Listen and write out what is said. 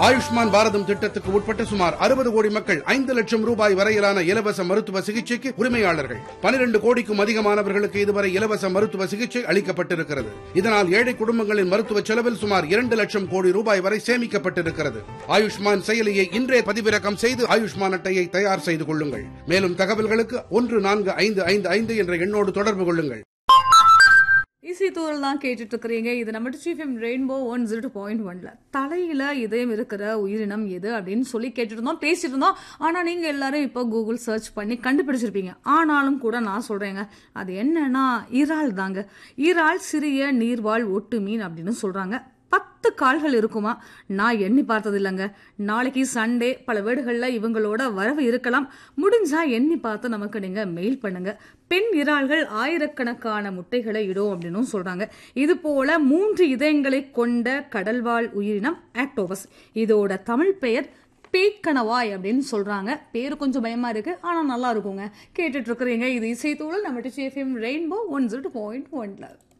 ஆயுஷ்மான் பாரதம் திட்டத்துக்கு உட்பட்ட சுமார் அறுபது கோடி மக்கள் ஐந்து லட்சம் ரூபாய் வரையிலான இலவச மருத்துவ சிகிச்சைக்கு உரிமையாளர்கள் பனிரெண்டு கோடிக்கும் அதிகமானவர்களுக்கு இதுவரை இலவச மருத்துவ சிகிச்சை அளிக்கப்பட்டிருக்கிறது இதனால் ஏழை குடும்பங்களின் மருத்துவ செலவில் சுமார் இரண்டு லட்சம் கோடி ரூபாய் வரை சேமிக்கப்பட்டிருக்கிறது ஆயுஷ்மான் செயலியை இன்றே பதிவிறக்கம் செய்து ஆயுஷ்மான் அட்டையை தயார் செய்து கொள்ளுங்கள் மேலும் தகவல்களுக்கு ஒன்று நான்கு ஐந்து ஐந்து ஐந்து என்ற எண்ணோடு தொடர்பு கொள்ளுங்கள் இசை தூரல் தான் கேட்டுட்டு இருக்கிறீங்க இது நம்ம டிஃபிஎம் ரெயின்போ ஒன் ஜீரோ பாயிண்ட் ஒன்ல தலையில இதயம் இருக்கிற உயிரினம் எது அப்படின்னு சொல்லி கேட்டுட்டு இருந்தோம் பேசிட்டு இருந்தோம் ஆனா நீங்க எல்லாரும் இப்போ கூகுள் சர்ச் பண்ணி கண்டுபிடிச்சிருப்பீங்க ஆனாலும் கூட நான் சொல்றேங்க அது என்னன்னா இறால் தாங்க இறால் சிறிய நீர்வாழ் ஒட்டு மீன் அப்படின்னு சொல்றாங்க பத்து கால்கள் இருக்குமா நான் எண்ணி பார்த்தது இல்லைங்க நாளைக்கு சண்டே பல வீடுகளில் இவங்களோட வரவு இருக்கலாம் முடிஞ்சா எண்ணி பார்த்து நமக்கு நீங்க மெயில் பண்ணுங்க பெண் இறால்கள் ஆயிரக்கணக்கான முட்டைகளை இடும் அப்படின்னு சொல்றாங்க இது போல மூன்று இதயங்களை கொண்ட கடல்வாழ் உயிரினம் ஆக்டோபஸ் இதோட தமிழ் பெயர் பேய்க்கணவாய் அப்படின்னு சொல்றாங்க பேரு கொஞ்சம் பயமா இருக்கு ஆனா நல்லா இருக்குங்க கேட்டுட்டு இருக்கிறீங்க இது இசைத்தூழல் நம்ம Trichy FM rainbow one zero point ஒன்ல